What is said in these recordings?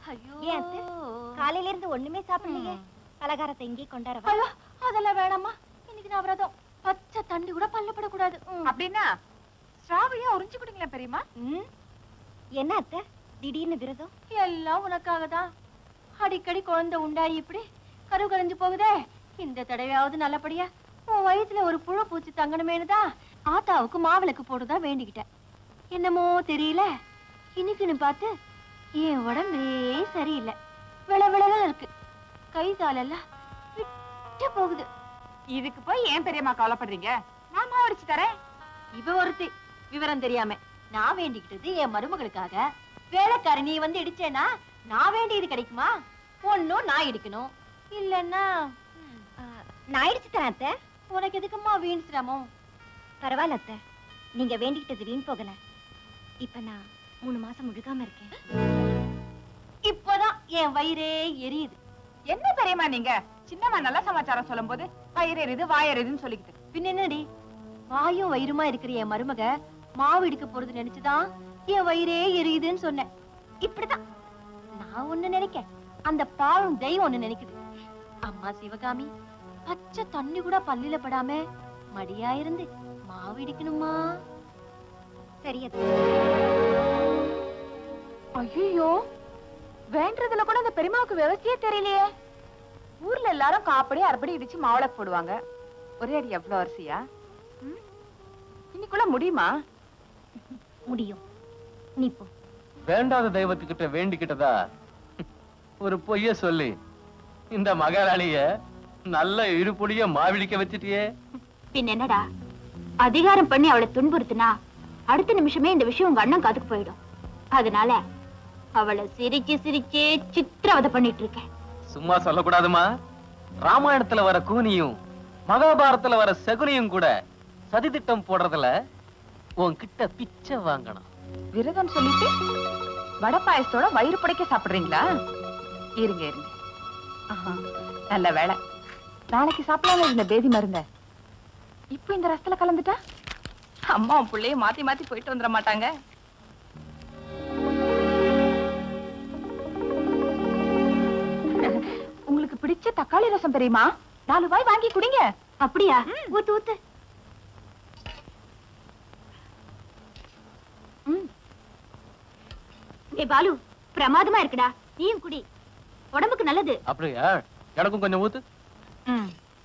ஐயோ ஏன் அத்தை? காலையில இருந்து ஒண்ணுமே சாப்பிடலையே பலகாரத்தை இங்கே கொண்டாடவா ஐயோ அதெல்லாம் வேணாம்மா இன்னைக்கு நான் விரதம் பச்சை தண்ணி கூட பல்ல படக்கூடாது அப்படின்னா ஸ்ராவையா உறிஞ்சு கொடுங்களேன் பெரியம்மா ம்? என்ன அத்தை திடீர்னு விரதம் எல்லாம் உனக்காக தான் அடிக்கடி குழந்தை உண்டாயி இப்படி கரு கரைஞ்சு போகுதே இந்த தடவையாவது நல்லபடியா உன் வயித்துல ஒரு புழு பூச்சி தங்கணுமேனு தான் ஆத்தாவுக்கு மாவிளக்கு போடுதா வேண்டிக்கிட்டேன் என்னமோ தெரியல இன்னைக்குன்னு பார்த்து என் உடம்பே சரியில்லை விள விளல இருக்கு கை காலெல்லாம் விட்டு போகுது இதுக்கு போய் ஏன் பெரியம்மா கவலைப்படுறீங்க நான் மாவடிச்சு தரேன் இவ ஒருத்தி விவரம் தெரியாம நான் வேண்டிக்கிட்டது என் மருமகளுக்காக வேலைக்காரி நீ வந்து இடிச்சேனா நான் வேண்டியது கிடைக்குமா ஒன்னும் நான் இடிக்கணும் இல்லன்னா ம், ஆ, நான் இடிச்சு தரேன் அத்தை உனக்கு எதுக்கும்மா வீண் சிரமம் பரவாயில்ல அத்தை நீங்க வேண்டிக்கிட்டது வீண் போகல இப்ப நான் மூணு மாசம் முழுகாம இருக்கேன் இப்பதான் என் வயிறே எரியுது என்ன பெரியம்மா நீங்க சின்னம்மா நல்ல சமாச்சாரம் சொல்லும்போது வயிறு எரியுது வாயறியுதுன்னு சொல்லிக்கிட்டு பின்ன என்னடி வாயும் வயிறுமா இருக்கிற என் மருமக மாவு இடிக்க போறது நினைச்சுதான் என் வயிறே எரியுதுன்னு சொன்னேன் இப்படிதான் நான் ஒண்ணு நினைக்க அந்த பாழும் தெய்வம் ஒண்ணு நினைக்குது அம்மா சிவகாமி பச்சை தண்ணி கூட பல்லில படாம மடியா இருந்து மாவு இடிக்கணுமா சரி அத்தை ஐயோ வேண்டதுல கூட அந்த பெரியம்மாவுக்கு விவசாயே தெரியலையே ஊர்ல எல்லாரும் காப்படி அரைப்படி இடிச்சு மாவளக்கு போடுவாங்க ஒரே அடி எவ்வளவு அரிசியா ம்? இன்னைக்குள்ள முடியுமா முடியும் நீ போ வேண்டாத தெய்வத்துக்கிட்ட வேண்டிக்கிட்டதா ஒரு பொய்ய சொல்லி இந்த மகாராணிய நல்ல இருப்புடிய மாவிடிக்க வச்சிட்டியே பின் என்னடா அதிகாரம் பண்ணி அவளை துன்புறுத்தினா அடுத்த நிமிஷமே இந்த விஷயம் உங்க அண்ணன் காதுக்கு போயிடும் அதனால அவளை சிரிச்சு சிரிச்சே சித்திரவதை பண்ணிட்டு இருக்கேன் சும்மா சொல்லக்கூடாதுமா ராமாயணத்துல வர கூனியும் மகாபாரதத்துல வர சகுனியும் கூட சதித்திட்டம் போடுறதுல உன்கிட்ட பிச்சை வாங்கணும் விரதம் சொல்லிட்டு வடை பாயசத்தோட வயிறு புடைக்க சாப்பிடுறீங்களா இருங்க இருங்க ஆஹா, நல்ல வேலை நாளைக்கு சாப்பிடலாம் இருந்த பேதி மருந்த இப்போ இந்த ரசத்துல கலந்துட்டா அம்மாவும் பிள்ளையும் மாத்தி மாத்தி போயிட்டு வந்துட மாட்டாங்க உங்களுக்கு பிடிச்ச தக்காளி ரசம் தெரியுமா நாலு வாய் வாங்கி குடிங்க அப்படியா ஊத்து ஊத்து ஏ பாலு பிரமாதமா இருக்குடா நீயும் குடி உடம்புக்கு நல்லது அப்படியா எனக்கும் கொஞ்சம் ஊத்து ம்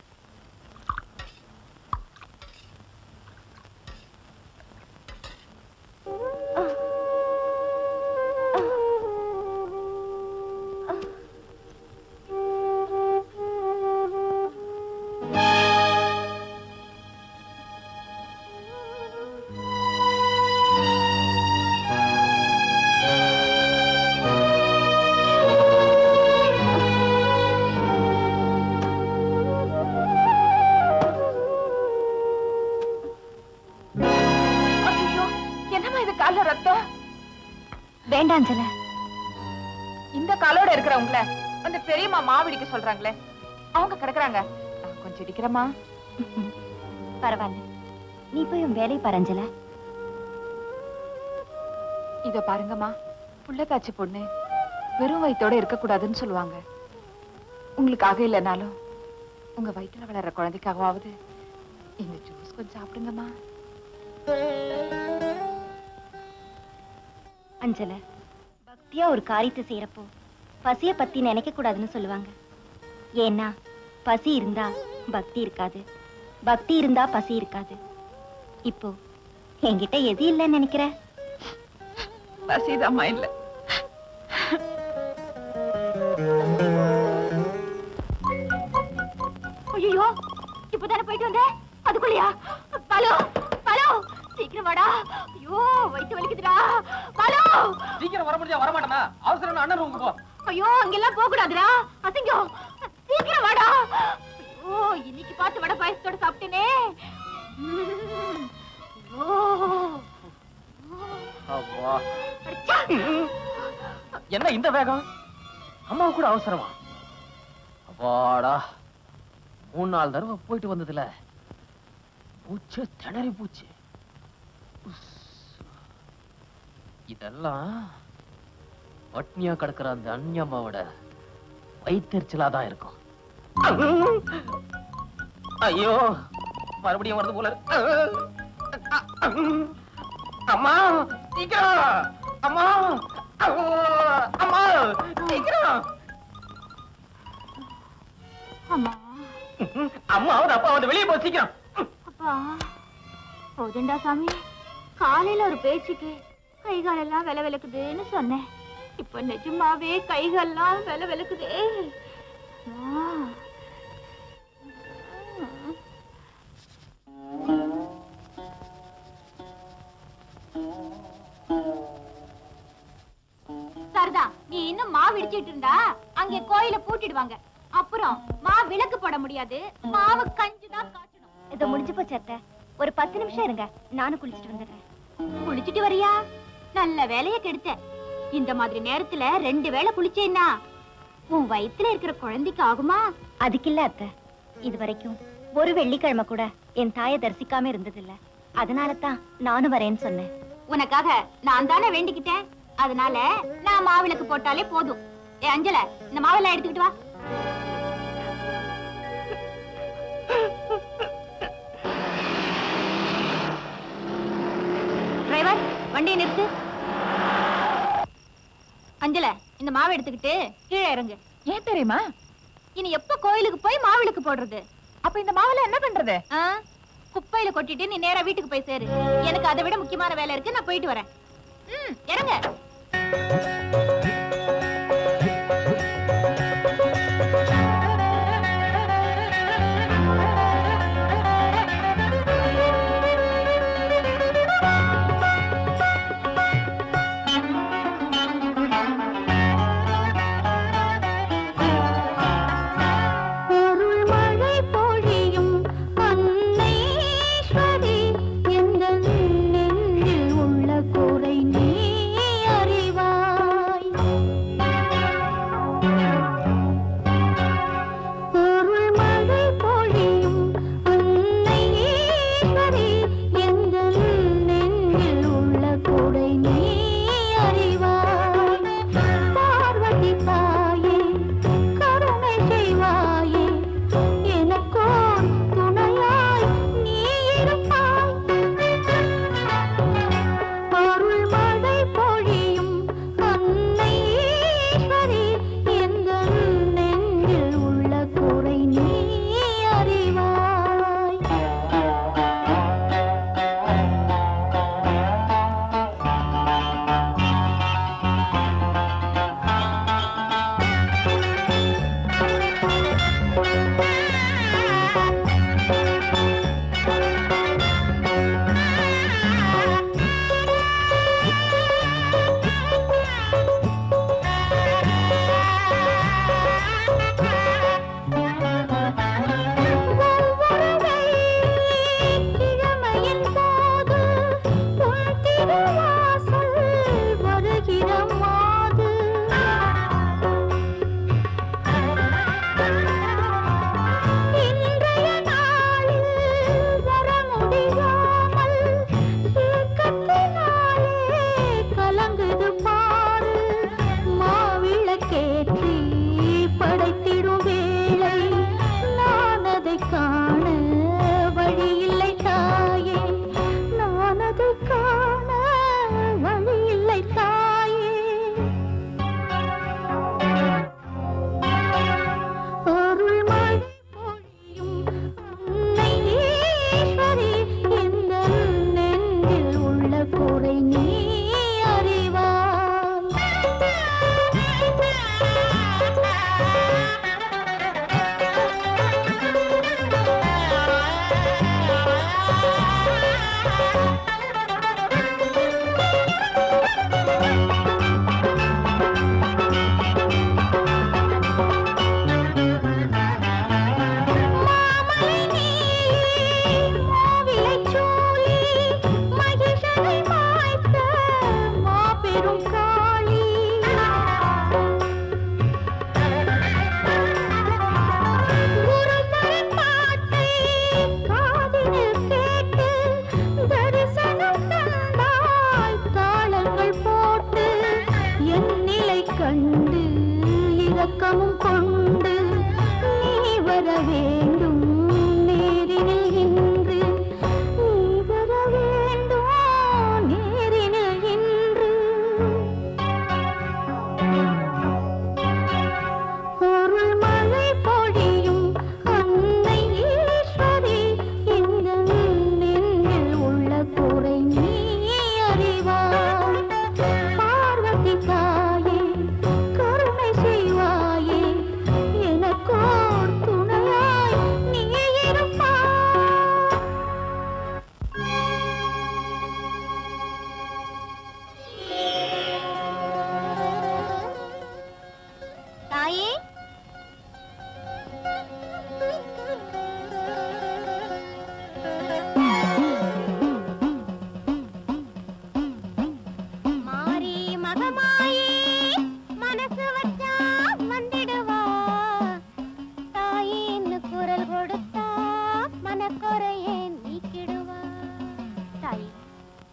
ஐயோ என்னம்மா இது கால்ல ரத்தம் வேண்டாம் ஜல இந்த காலோட இருக்கிறவங்கள அந்த பெரியம்மா மாவிடிக்க சொல்றாங்களே அவங்க கிடக்குறாங்க நான் கொஞ்சம் இடிக்கிறேம்மா பரவாயில்ல நீ போய் உன் வேலையை பரஞ்சல இத பாருங்கம்மா புள்ள காய்ச்ச பொண்ணு வெறும் வயித்தோட இருக்கக்கூடாதுன்னு சொல்லுவாங்க உங்களுக்காக இல்லைனாலும் உங்க வயித்துல வளர்ற குழந்தைக்காகவாவது இந்த ஜூஸ் கொஞ்சம் சாப்பிடுங்கம்மா அஞ்சல பக்தியா ஒரு காரியத்தை செய்யறப்போ பசிய பத்தி நினைக்க கூடாதுன்னு சொல்லுவாங்க ஏன்னா பசி இருந்தா பக்தி இருக்காது பக்தி இருந்தா பசி இருக்காது இப்போ என்கிட்ட எது இல்லைன்னு நினைக்கிற பசிதாம்மா இல்ல ஐயோ இப்பதானே போயிட்டு வந்த அதுக்குள்ளயா பாலு பாலு சீக்கிரம் வாடா ஐயோ வயித்து வலிக்குதுடா பாலு சீக்கிரம் வர முடியா வர மாட்டேனா அவசரம் அண்ணன் ரூமுக்கு போ ஐயோ அங்கெல்லாம் போக கூடாதுடா அசிங்கம் சீக்கிரம் வாடா ஐயோ இன்னைக்கு பார்த்து வடை பாயசத்தோட சாப்பிட்டேனே உம். ஐயோ. அப்பா அச்சா. என்ன இந்த வேகம் அம்மாவுக்கு கூட அவசரமா அப்பாடா மூணு நாலு தடவை போயிட்டு வந்ததுல பூச்சு திணறி பூச்சு உஸ். இதெல்லாம் பட்னியா கிடக்குற அந்த அந்நியம்மாவோட வயிற்றுச்சலா தான் இருக்கும் ஐயோ மறுபடியும் வருது போல இருக்கு. அம்மா சீக்கிரம் அம்மா அம்மா சீக்கிரம் அம்மா அம்மா வந்து அப்பா வந்து வெளியே போ சீக்கிரம் அப்பா போதுண்டா சாமி காலையில ஒரு பேச்சுக்கு கை காலெல்லாம் வில விளக்குதுன்னு சொன்னேன் இப்ப நிஜமாவே கைகாலெல்லாம் வில விளக்குதே அம்மா. சரிதா நீ இன்னும் மாவு இடிச்சிட்டு இருந்தா அங்கே கோயில பூட்டிடுவாங்க அப்புறம் மா விளக்கு போட முடியாது மாவு கஞ்சி தான் காய்ச்சணும் இது முடிஞ்சு போச்சு அத்தை ஒரு பத்து நிமிஷம் இருங்க நானும் குளிச்சுட்டு வந்துடுறேன் குளிச்சிட்டு வரியா நல்ல வேலைய கெடுத்த இந்த மாதிரி நேரத்துல ரெண்டு வேளை குளிச்சேன்னா உன் வயித்துல இருக்கிற குழந்தைக்கு ஆகுமா அதுக்கு இல்ல அத்தை இது வரைக்கும் ஒரு வெள்ளிக்கிழமை கூட என் தாயை தரிசிக்காம இருந்ததில்ல அதனால தான் நானும் வரேன்னு சொன்னேன் உனக்காக நான் தானே வேண்டிக்கிட்டேன் அதனால நான் மாவிளக்கு போட்டாலே போதும் ஏ அஞ்சல இந்த மாவெல்லாம் எடுத்துக்கிட்டு வா டிரைவர் வண்டியை நிறுத்து அஞ்சல இந்த மாவை எடுத்துக்கிட்டு கீழே இறங்கு ஏன் தெரியுமா இனி எப்ப கோயிலுக்கு போய் மாவிளக்கு போடுறது அப்ப இந்த மாவுல என்ன பண்றது ஆ? குப்பையில கொட்டிட்டு நீ நேரா வீட்டுக்கு போய் சேரு எனக்கு அதை விட முக்கியமான வேலை இருக்கு நான் போயிட்டு வரேன் ம் இறங்க அருள் மழை பொழியும் அன்னைஸ்வரி எந்த நெஞ்சில் உள்ள குறை நீ அறிவாய்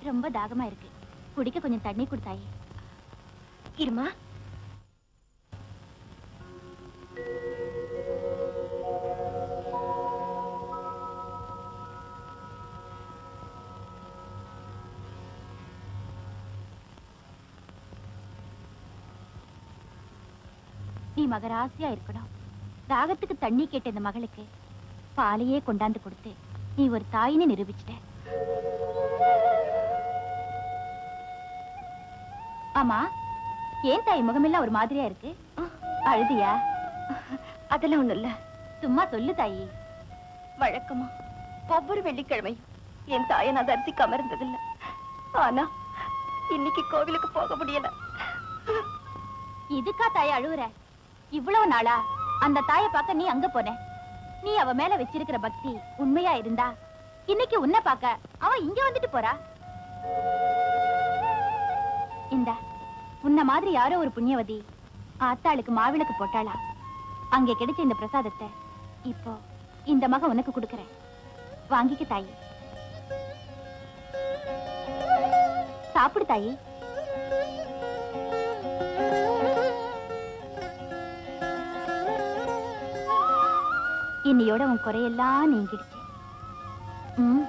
ரொம்ப தாகமா இருக்கு குடிக்க கொஞ்சம் தண்ணி கொடுத்தாயே இருமா நீ மகராசியா இருக்கணும் தாகத்துக்கு தண்ணி கேட்ட இந்த மகளுக்கு பாலையே கொண்டாந்து கொடுத்து நீ ஒரு தாயின்னு நிரூபிச்சிட்ட ஆமா ஏன் தாய் முகமெல்லாம் ஒரு மாதிரியா இருக்கு அழுதியா அதெல்லாம் ஒண்ணும் இல்ல சும்மா சொல்லு தாயி வழக்கமா ஒவ்வொரு வெள்ளிக்கிழமையும் என் தாயை நான் தரிசிக்காம இருந்ததில்ல ஆனா இன்னைக்கு கோவிலுக்கு போக முடியல இதுக்கா தாய் அழுவுற இவ்வளவு நாளா அந்த தாயை பார்க்க நீ அங்க போன நீ அவ மேல வச்சிருக்கிற பக்தி உண்மையா இருந்தா இன்னைக்கு உன்னை பார்க்க அவ இங்க வந்துட்டு போறா இந்த உன்ன மாதிரி யாரோ ஒரு புண்ணியவதி ஆத்தாளுக்கு மாவிளக்கு போட்டாளா அங்கே கிடைச்ச இந்த பிரசாதத்தை இப்போ இந்த மக உனக்கு கொடுக்கறேன் வாங்கிக்க தாயி சாப்பிடு தாயி இன்னையோட உன் குறையெல்லாம் நீங்கிடுச்சு ம்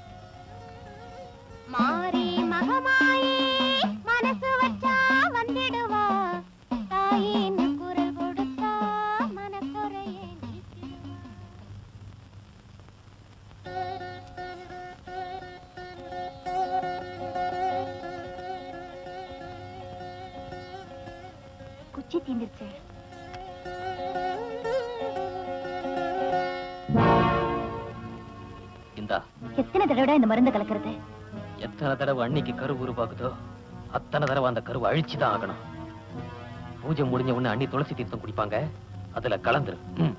மாறி மகமாயே மனசு வச்சா வந்திடுவா தாயின்னு குரல் கொடுத்தா மனக்குறையே நீக்கிடுவா குச்சி தீந்துருச்சு இந்தா எத்தனை தடவை இந்த மருந்து கலக்கிறது எத்தனை தடவை அன்னைக்கு கரு உருவாகுதோ அத்தனை தடவை அந்த கருவை அழிச்சுதான் ஆகணும் பூஜை முடிஞ்ச உடனே அண்ணி துளசி தீர்த்தம் குடிப்பாங்க அதுல கலந்துரு ம்.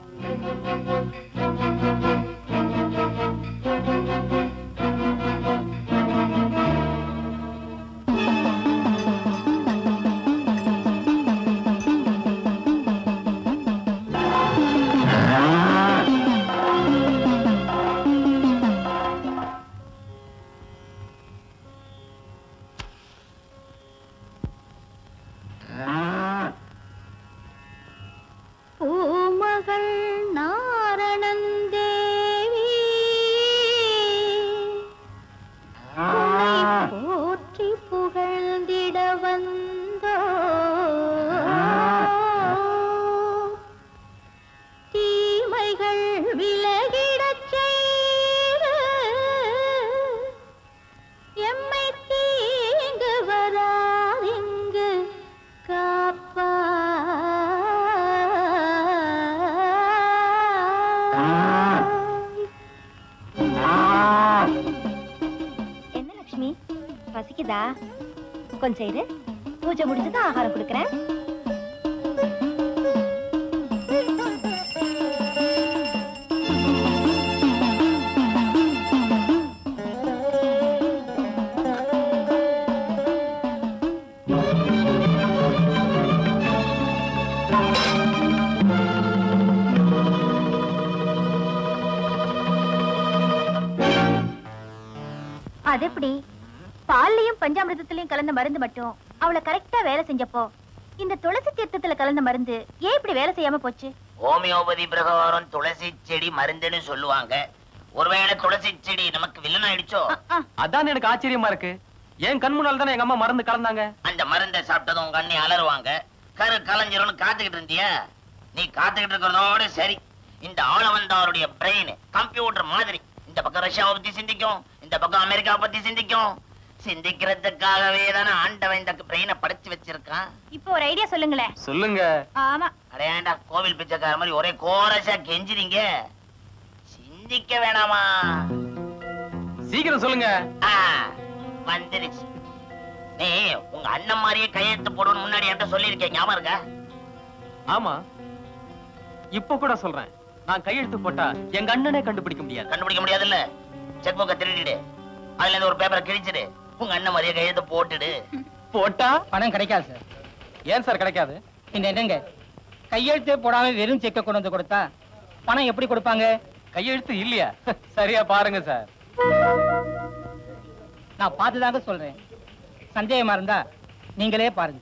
பூமகள் நாரணன் தேவி உன்னை போற்றி புகழ்ந்திட வந்தோ தீமைகள் விலகிடச் செய்து எம்மை தீங்கு வராதிங்கு காப்பாய் என்ன லட்சுமி பசிக்குதா கொஞ்சம் இரு பூஜை முடிஞ்சதும் ஆகாரம் கொடுக்கறேன் அது எப்படி பால்லையும் பஞ்சாமிர்தத்திலையும் கலந்த மருந்து மட்டும் அவளை கரெக்டா வேலை செஞ்சப்போ இந்த துளசி தீர்த்தத்துல கலந்த மருந்து ஏன் இப்படி வேலை செய்யாம போச்சு ஹோமியோபதி பிரகாரம் துளசி செடி மருந்துன்னு சொல்லுவாங்க ஒருவேளை துளசி செடி நமக்கு வில்லன் ஆயிடுச்சோ அதான் எனக்கு ஆச்சரியமா இருக்கு என் கண் முன்னால தானே எங்க அம்மா மருந்து கலந்தாங்க அந்த மருந்தை சாப்பிட்டதும் உங்க அண்ணி அலறுவாங்க கரு கலைஞரும்னு காத்துக்கிட்டு இருந்தியா நீ காத்துக்கிட்டு இருக்கிறதோட சரி இந்த ஆள வந்தவருடைய பிரெயின் கம்ப்யூட்டர் மாதிரி இந்த பக்கம் ரஷ்யாவை பத்தி சிந்திக்கும் இந்த பக்கம் அமெரிக்காவை பத்தி சிந்திக்கும் சிந்திக்கிறதுக்காகவே தானே ஆண்டவன் இந்த பிரெயினை படைச்சு வச்சிருக்கான் இப்போ ஒரு ஐடியா சொல்லுங்களேன் சொல்லுங்க ஆமா அடையாண்டா கோவில் பிச்சைக்கார மாதிரி ஒரே கோரஸா கெஞ்சிறீங்க சிந்திக்க வேணாமா சீக்கிரம் சொல்லுங்க ஆ, வந்துருச்சு நீ உங்க அண்ணன் மாதிரியே கையெழுத்து போடணும்னு முன்னாடி என்கிட்ட சொல்லியிருக்கேன் ஞாபகம் இருக்கா ஆமா இப்ப கூட சொல்றேன் நான் கையெழுத்து போட்டா எங்க அண்ணனே கண்டுபிடிக்க முடியாது கண்டுபிடிக்க முடியாதுல்ல செக் புக்கை திருடிடு அதுல இருந்து ஒரு பேப்பரை கிழிச்சிடு உங்க அண்ணன் மாதிரியே கையெழுத்து போட்டுடு போட்டா பணம் கிடைக்காது சார் ஏன் சார் கிடைக்காது இந்த என்னங்க கையெழுத்தே போடாம வெறும் செக்கை கொண்டு வந்து கொடுத்தா பணம் எப்படி கொடுப்பாங்க கையெழுத்து இல்லையா சரியா பாருங்க சார் நான் பார்த்துதாங்க சொல்றேன் சந்தேகமா இருந்தா நீங்களே பாருங்க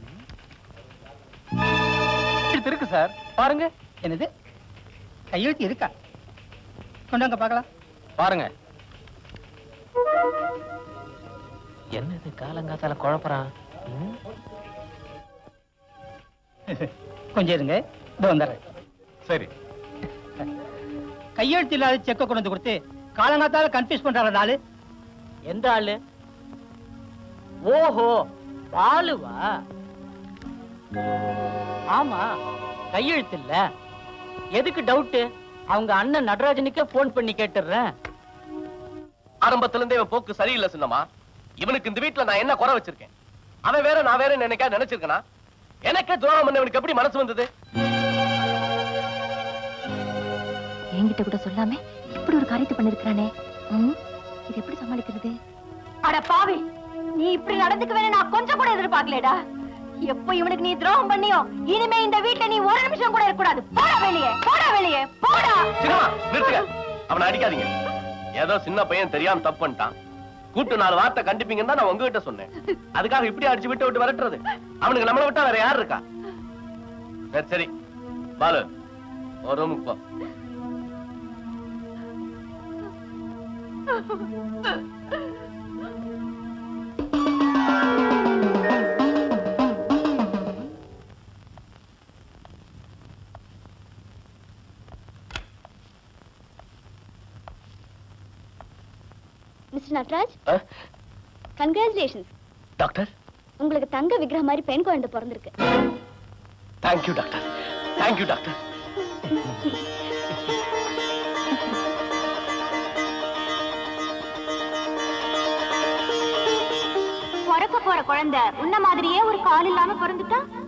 கையெழுத்து இருக்கு சார் பாருங்க என்னது கையெழுத்து இருக்கா கொண்டாங்க பார்க்கலாம் பாருங்க என்னது காலங்காத்தால குழப்பறான் ம்? கொஞ்சம் இருங்க இதோ வந்துடுறேன் சரி கையெழுத்து இல்லாத செக்கை கொண்டு வந்து கொடுத்து காலங்காத்தால கன்ஃபியூஸ் பண்றாரு நாளு எந்த ஆளு ஓஹோ பாலுவா ஆமா கையெழுத்து இல்ல எதுக்கு டவுட் அவங்க அண்ணன் நடராஜனுக்கே போன் பண்ணி கேட்டுறேன் ஆரம்பத்துல இருந்தே இவன் போக்கு சரியில்லை சின்னமா இவனுக்கு இந்த வீட்டுல நான் என்ன குறை வச்சிருக்கேன் அவன் வேற நான் வேற நினைக்கா நினைச்சிருக்கனா எனக்கே துரோகம் பண்ணவனுக்கு எப்படி மனசு வந்தது என்கிட்ட கூட சொல்லாம இப்படி ஒரு காரியத்தை பண்ணிருக்கானே இது எப்படி சமாளிக்கிறது அட பாவி நீ இப்படி நடந்துக்குவேன்னு நான் கொஞ்சம் கூட எதிர்பார்க்கலடா எப்போ இவனுக்கு நீ துரோகம் பண்ணியோ இனிமே இந்த வீட்ல நீ ஒரு நிமிஷம் கூட இருக்கக்கூடாது போடா வெளியே போடா வெளியே போடா சின்னமா நிறுத்துங்க அவனை அடிக்காதீங்க ஏதோ சின்ன பையன் தெரியாம தப்பு பண்ணிட்டான் கூட்டு நாலு வார்த்தை கண்டிப்பீங்கன்னு தான் நான் உங்ககிட்ட சொன்னேன் அதுக்காக இப்படி அடிச்சு விட்டு விட்டு விரட்டுறது அவனுக்கு நம்மளை விட்டா வேற யார் இருக்கா சரி சரி பாலு ஒரு ரூமுக்கு போ மிஸ்டர் நட்ராஜ் ஆ? கங்க்ராச்சுலேஷன்ஸ் டாக்டர் உங்களுக்கு தங்க விக்கிரகம் மாதிரி பெண் குழந்தை பிறந்திருக்கு தேங்க்யூ டாக்டர் தேங்க்யூ டாக்டர் பிறக்க போற குழந்தை உன்ன மாதிரியே ஒரு கால் இல்லாம பிறந்துட்டா